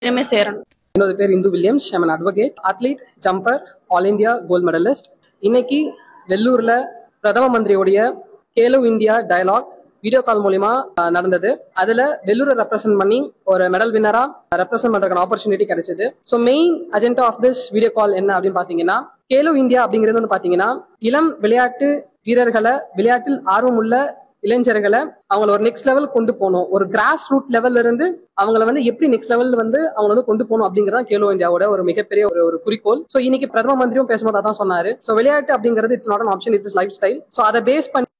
இனிமே சேரணும் என்னோட பேர் Indhu Williams I'm an advocate athlete jumper all India gold medalist இன்னைக்கு வெள்ளூர்ல பிரதம மந்திரியுடைய Khelo India dialogue video call மூலியமா அஹ், நடந்தது அதுல வெள்ளூரை ரெப்ரசென்ட் பண்ணி ஒரு மெடல் வின்னரா ரெப்ரசென்ட் பண்றதுக்கான ஆப்பர்ச்சுனிட்டி கிடைச்சது so main agenda of this video call என்ன அப்படின்னு பாத்தீங்கன்னா கேலோ இந்தியா அப்படிங்கிறது வந்து பாத்தீங்கன்னா இளம் விளையாட்டு வீரர்களை விளையாட்டில் ஆர்வமுள்ள இளைஞர்களை அவங்கள ஒரு நெக்ஸ்ட் லெவல் கொண்டு போகணும் ஒரு கிராஸ் ரூட் லெவல்ல இருந்து அவங்கள வந்து எப்படி நெக்ஸ்ட் லெவல் வந்து அவங்க வந்து கொண்டு போகணும் அப்படிங்கறத கேலோ இந்தியாவோட ஒரு மிகப்பெரிய ஒரு ஒரு குறிக்கோள் சோ இன்னைக்கு பிரதம மந்திரியும் பேசும்போது அதான் சொன்னாரு சோ விளையாட்டு அப்படிங்கிறது it's not an option it's lifestyle so அதை பேஸ் பண்ணி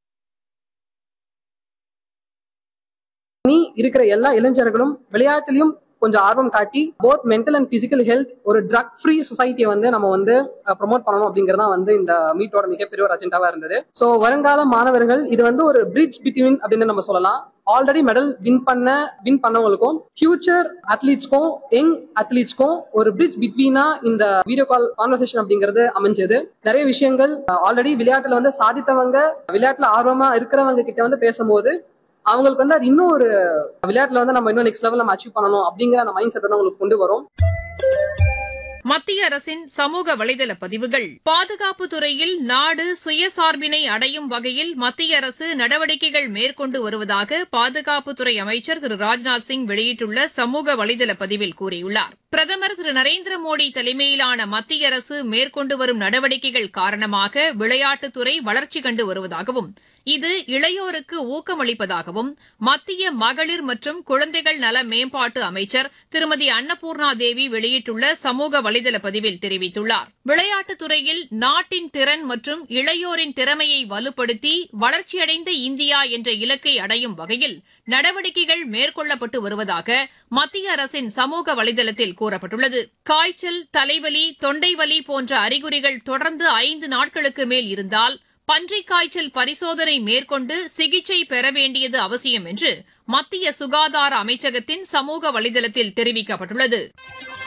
இருக்கிற எல்லா இளைஞர்களும் விளையாட்டுலயும் கொஞ்சம் ஆர்வம் காட்டி both mental and physical health ஒரு ட்ரக் ஃப்ரீ சொசைட்டியை வந்து நம்ம வந்து ப்ரொமோட் பண்ணணும் அப்படிங்கறதா வந்து இந்த மீட்டோட மிகப்பெரிய ஒரு அஜெண்டாவா இருந்தது சோ வருங்கால மாணவர்கள் இது வந்து ஒரு பிரிட்ஜ் பிட்வீன் அப்படின்னு நம்ம சொல்லலாம் ஆல்ரெடி மெடல் வின் பண்ண வின் பண்ணவங்களுக்கும் ஃபியூச்சர் அத்லீட்ஸ்க்கும் யங் அத்லீட்ஸ்க்கும் ஒரு பிரிட்ஜ் பிட்வீனா இந்த வீடியோ கால் கான்வர்சேஷன் அப்படிங்கிறது அமைஞ்சது நிறைய விஷயங்கள் ஆல்ரெடி விளையாட்டுல வந்து சாதித்தவங்க விளையாட்டுல ஆர்வமா இருக்கிறவங்க கிட்ட வந்து பேசும்போது அவங்களுக்கு வந்து அது இன்னும் ஒரு விளையாட்டுல வந்து நம்ம இன்னும் நெக்ஸ்ட் லெவல் நம்ம அச்சீவ் பண்ணணும் அப்படிங்கிற அந்த மைண்ட் செட் வந்து அவங்களுக்கு கொண்டு வரும் மத்திய அரசின் சமூக வலைதள பதிவுகள் பாதுகாப்பு துறையில் நாடு சுயசார்பினை அடையும் வகையில் மத்திய அரசு நடவடிக்கைகள் மேற்கொண்டு வருவதாக பாதுகாப்புத்துறை அமைச்சர் திரு ராஜ்நாத் சிங் வெளியிட்டுள்ள சமூக வலைதள பதிவில் கூறியுள்ளார் பிரதமர் திரு நரேந்திர மோடி தலைமையிலான மத்திய அரசு மேற்கொண்டு வரும் நடவடிக்கைகள் காரணமாக விளையாட்டுத்துறை வளர்ச்சி கண்டு வருவதாகவும் இது இளையோருக்கு ஊக்கமளிப்பதாகவும் மத்திய மகளிர் மற்றும் குழந்தைகள் நல மேம்பாட்டு அமைச்சர் திருமதி அன்னபூர்ணா தேவி வெளியிட்டுள்ள சமூக வலைதள பதிவில் தெரிவித்துள்ளார் விளையாட்டுத் துறையில் நாட்டின் திறன் மற்றும் இளையோரின் திறமையை வலுப்படுத்தி வளர்ச்சியடைந்த இந்தியா என்ற இலக்கை அடையும் வகையில் நடவடிக்கைகள் மேற்கொள்ளப்பட்டு வருவதாக மத்திய அரசின் சமூக வலைதளத்தில் கூறப்பட்டுள்ளது காய்ச்சல் தலைவலி தொண்டைவலி போன்ற அறிகுறிகள் தொடர்ந்து ஐந்து நாட்களுக்கு மேல் இருந்தால் பன்றிக் காய்ச்சல் பரிசோதனை மேற்கொண்டு சிகிச்சை பெற வேண்டியது அவசியம் என்று மத்திய சுகாதார அமைச்சகத்தின் சமூக வலைதளத்தில் தெரிவிக்கப்பட்டுள்ளது